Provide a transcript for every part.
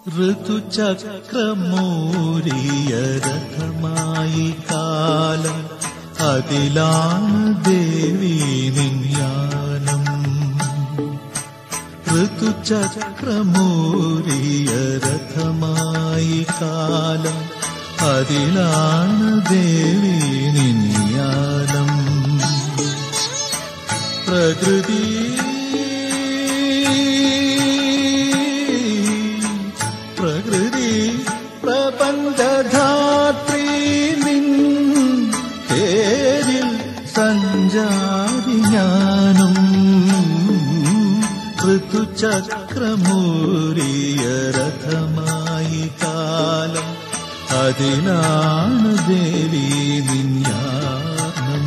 ഋതുചക്രമൂരിയ രഥമായി കാലം അതിലാണ് ദേവി നിജ്ഞാനം ഋതുചക്രമൂരിയ രഥമായി കാലം അതിലാണ് ദേവി നിജ്ഞാനം പ്രകൃതി പ്രകൃതി പ്രപഞ്ചധാത്രീ നിൻ പേരിൽ സഞ്ചാരി ഞാനും ഋതുചക്രമൂരിയ രഥമായി കാലം അതിലാണ് ദേവി നിന്യാനം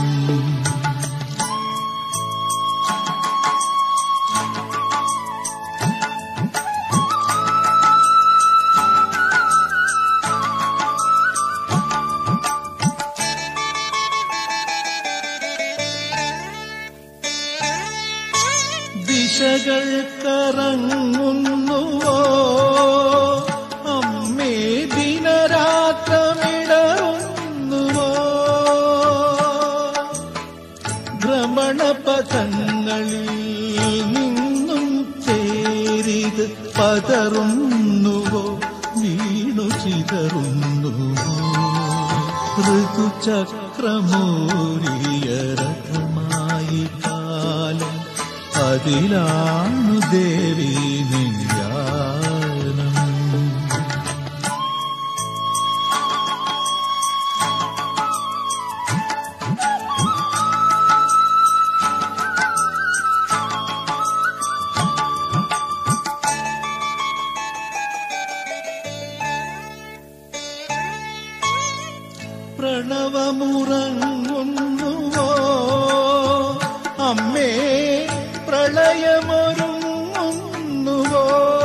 ദിശകൾ കറങ്ങുന്നുവോ അമ്മേ ദിനരാത്രമിടറുന്നുവോ ഭ്രമണപഥങ്ങളിൽ നിന്നും ചേരിത് പതറുന്നുവോ വീണു ചിതറുന്നുവോ ഋതുചക്രമൂരിയ രഥമായി കാലം അതിലാണു ദേവി നിര്യാണം പ്രണവമുറങ്ങുന്നുവോ അമ്മേ പ്രളയമൊരുങ്ങുന്നുവോ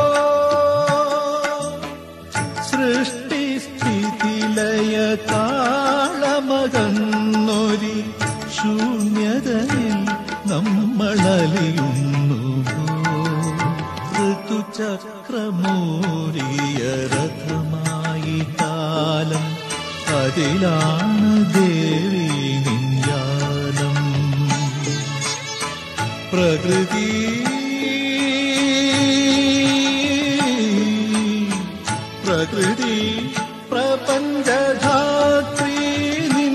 സൃഷ്ടി സ്ഥിതിലയ താളമകന്നൊരി ശൂന്യതയിൽ നമ്മളലിയുന്നുവോ ഋതുചക്രമൂരിയ രഥമായി കാലം അതിലാണ് ദേവി നിന്യാനം പ്രകൃതി പ്രകൃതി പ്രപഞ്ചധാത്രീ നിൻ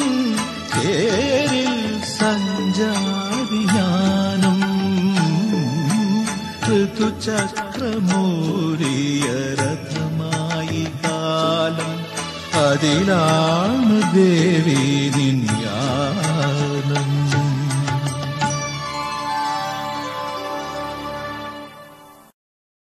പേരിൽ സഞ്ചാരി ഞാനും ഋതുചക്രമൂരിയ രഥമായി കാലം അതിലാണ് ദേവി നിൻ